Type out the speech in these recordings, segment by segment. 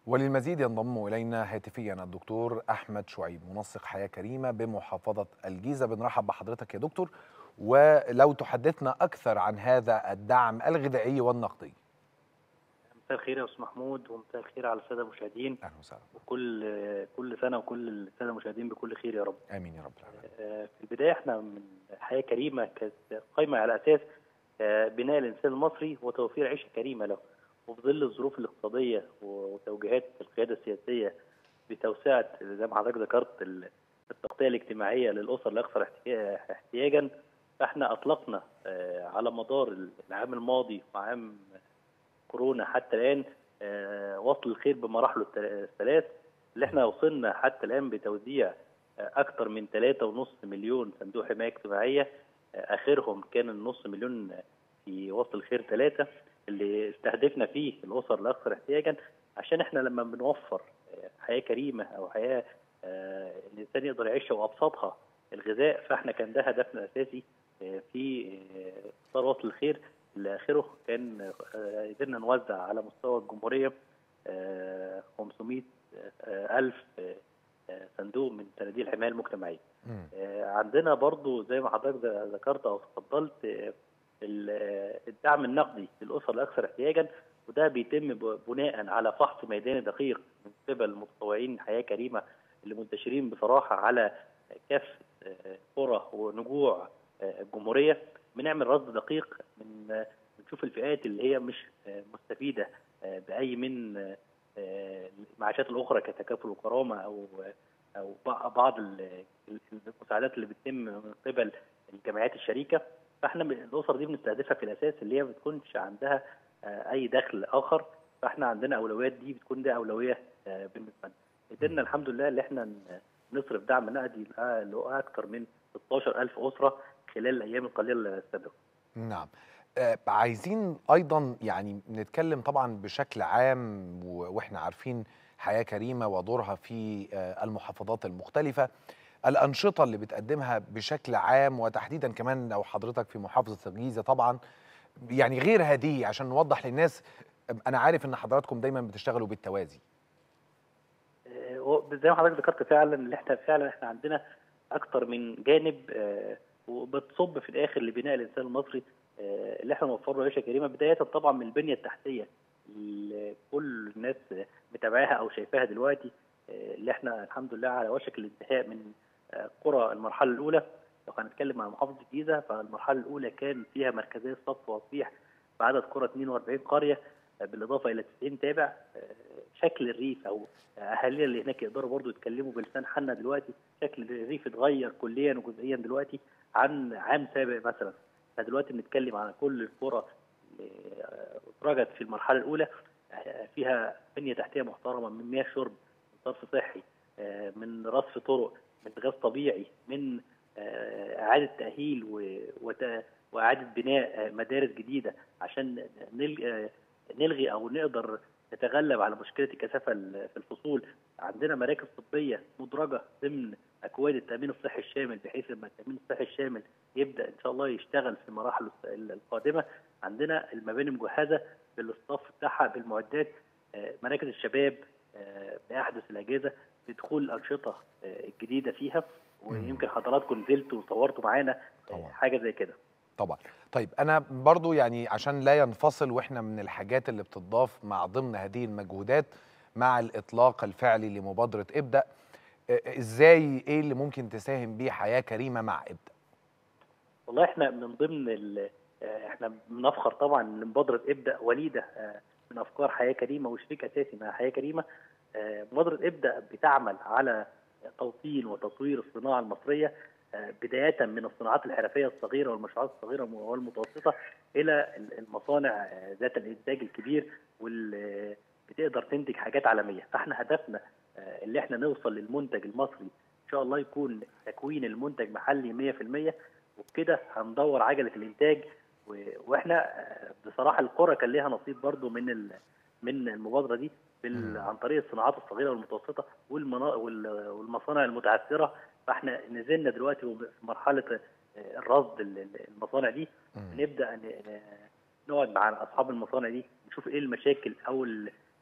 وللمزيد ينضم الينا هاتفيا الدكتور احمد شعيب منسق حياه كريمه بمحافظه الجيزه بنرحب بحضرتك يا دكتور ولو تحدثنا اكثر عن هذا الدعم الغذائي والنقدي مساء الخير يا استاذ محمود ومساء الخير على الساده المشاهدين اهلا وسهلا وكل كل سنه وكل الساده المشاهدين بكل خير يا رب امين يا رب العالمين آه، في البدايه احنا من حياه كريمه كانت قايمه على اساس آه، بناء الانسان المصري وتوفير عيشه كريمه له وفي ظل الظروف الاقتصاديه وتوجيهات القياده السياسيه بتوسعه زي ما حضرتك ذكرت ال- التغطيه الاجتماعيه للاسر الاكثر احتيا- احتياجا فاحنا اطلقنا آه، على مدار العام الماضي وعام كورونا حتى الان آه، وصل الخير بمراحله الت- الثلاث اللي احنا وصلنا حتى الان بتوزيع آه، اكثر من 3.5 مليون صندوق حمايه اجتماعيه آه، اخرهم كان النص مليون في وصل الخير ثلاثه اللي استهدفنا فيه الاسر الاكثر احتياجا عشان احنا لما بنوفر آه، حياه كريمه او حياه آه، الانسان يقدر يعيشها وابسطها الغذاء فاحنا كان ده هدفنا الاساسي آه، في آه، اطار وصل الخير اللي اخره كان آه، قدرنا نوزع على مستوى الجمهوريه آه، 500 آه، الف آه، آه، صندوق من صناديق الحمايه المجتمعيه مم. آه، عندنا برضو زي ما حضرتك ذكرت او تفضلت آه، ال- آه، الدعم النقدي للاسر الاكثر احتياجا وده بيتم ب- بناء على فحص ميداني دقيق من قبل متطوعين حياه كريمه اللي منتشرين بصراحه على كافه آه، قرى ونجوع آه، الجمهوريه بنعمل رصد دقيق من آه، بنشوف الفئات اللي هي مش آه، مستفيده آه، باي من آه، آه، المعاشات الاخرى كتكافل وكرامه او او بع- بعض ال- المساعدات اللي بتتم من قبل الجمعيات الشريكه فاحنا ب- الاسر دي بنستهدفها في الاساس اللي هي ما بتكونش عندها آه، اي دخل اخر فاحنا عندنا اولويات دي بتكون دي اولويه آه، بالنسبه لنا قدرنا الحمد لله ان احنا ن- نصرف دعم نقدي لاكثر من 16000 اسره خلال الايام القليله السابقه نعم آه، عايزين ايضا يعني نتكلم طبعا بشكل عام و- واحنا عارفين حياه كريمه ودورها في آه، المحافظات المختلفه الانشطه اللي بتقدمها بشكل عام وتحديدا كمان لو حضرتك في محافظه الجيزه طبعا يعني غير هذه عشان نوضح للناس انا عارف ان حضراتكم دايما بتشتغلوا بالتوازي آه، هو زي ما حضرتك ذكرت فعلا اللي احنا فعلا احنا عندنا اكتر من جانب آه، وبتصب في الاخر لبناء الانسان المصري آه، اللي احنا نوفر له عيشه كريمه بدايه طبعا من البنيه التحتيه اللي كل الناس متابعاها او شايفاها دلوقتي آه، اللي احنا الحمد لله على وشك الانتهاء من آه، قرى المرحله الاولى لو هنتكلم عن محافظه الجيزه فالمرحله الاولى كان فيها مركزيه الصف والتصفيح بعدد قرى 42 قريه آه، بالاضافه الى 90 تابع آه، شكل الريف او اهالينا اللي هناك يقدروا برضو يتكلموا بلسان حالنا دلوقتي شكل الريف اتغير كليا وجزئيا دلوقتي عن عام سابق مثلا احنا دلوقتي بنتكلم على كل القرى اللي اترجت في المرحله الاولى آه، فيها بنيه تحتيه محترمه من مياه شرب من صرف صحي آه، من رصف طرق من غاز طبيعي من آه، اعاده تاهيل و- وت- واعاده بناء آه، مدارس جديده عشان نل- آه، نلغي او نقدر نتغلب على مشكله الكثافه ال- في الفصول عندنا مراكز طبيه مدرجه ضمن اكواد التامين الصحي الشامل بحيث لما التامين الصحي الشامل يبدا ان شاء الله يشتغل في المراحل الس- القادمه عندنا المباني مجهزه بالاصطاف بتاعها بالمعدات آه، مراكز الشباب آه، باحدث الاجهزه بدخول الانشطه آه، الجديده فيها ويمكن حضراتكم نزلتوا وصورتوا معانا آه، طبعا. حاجه زي كده طبعا طيب انا برضو يعني عشان لا ينفصل واحنا من الحاجات اللي بتضاف مع ضمن هذه المجهودات مع الاطلاق الفعلي لمبادره ابدا آه، ازاي ايه اللي ممكن تساهم بيه حياه كريمه مع ابدا والله احنا من ضمن ال- آه، احنا بنفخر طبعا ان مبادره ابدا وليده آه، من افكار حياه كريمه وشريك اساسي مع حياه كريمه آه، مبادره ابدا بتعمل على توطين وتطوير الصناعه المصريه آه، بدايه من الصناعات الحرفيه الصغيره والمشروعات الصغيره والمتوسطه الى المصانع آه، ذات الانتاج الكبير واللي بتقدر تنتج حاجات عالميه فاحنا هدفنا آه، اللي احنا نوصل للمنتج المصري ان شاء الله يكون تكوين المنتج محلي 100% وبكده هندور عجله الانتاج و- واحنا آه، بصراحه القرى كان ليها نصيب برضو من ال- من المبادره دي بال- مم. عن طريق الصناعات الصغيره والمتوسطه والمنا- وال- والمصانع المتعثره فاحنا نزلنا دلوقتي في مرحله آه، الرصد ال- ال- المصانع دي مم. نبدا ن- ن- نقعد مع اصحاب المصانع دي نشوف ايه المشاكل او ال-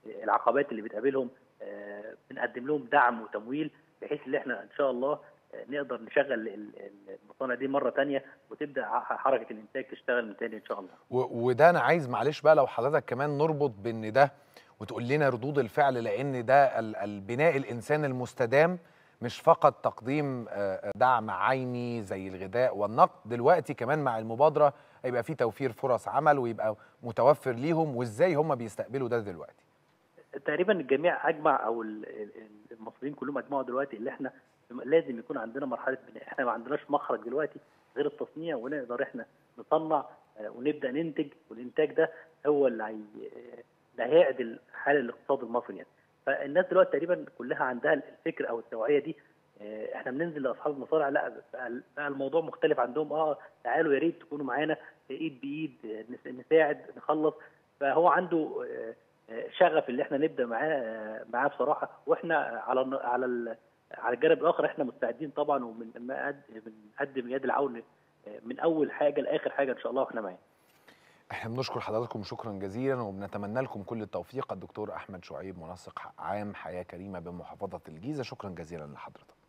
العقبات اللي بتقابلهم بنقدم لهم دعم وتمويل بحيث ان احنا ان شاء الله نقدر نشغل المصانع دي مره تانية وتبدا حركه الانتاج تشتغل من تاني ان شاء الله. وده انا عايز معلش بقى لو حضرتك كمان نربط بان ده وتقول لنا ردود الفعل لان ده البناء الانسان المستدام مش فقط تقديم دعم عيني زي الغذاء والنقد دلوقتي كمان مع المبادره هيبقى في توفير فرص عمل ويبقى متوفر ليهم وازاي هم بيستقبلوا ده دلوقتي تقريبا الجميع اجمع او المصريين كلهم اجمعوا دلوقتي اللي احنا لازم يكون عندنا مرحله بناء احنا ما عندناش مخرج دلوقتي غير التصنيع ونقدر احنا نصنع ونبدا ننتج والانتاج ده هو اللي هي اللي هيعدل حال الاقتصاد المصري يعني فالناس دلوقتي تقريبا كلها عندها الفكر او التوعيه دي احنا بننزل لاصحاب المصانع لا بقى الموضوع مختلف عندهم اه تعالوا يا ريت تكونوا معانا ايد بايد نساعد نخلص فهو عنده شغف اللي احنا نبدا معاه معاه بصراحه واحنا على على على الجانب الاخر احنا مستعدين طبعا وبنقدم يد العون من اول حاجه لاخر حاجه ان شاء الله واحنا معاهم احنا بنشكر حضراتكم شكرا جزيلا وبنتمنى لكم كل التوفيق الدكتور احمد شعيب منسق عام حياه كريمه بمحافظه الجيزه شكرا جزيلا لحضرتك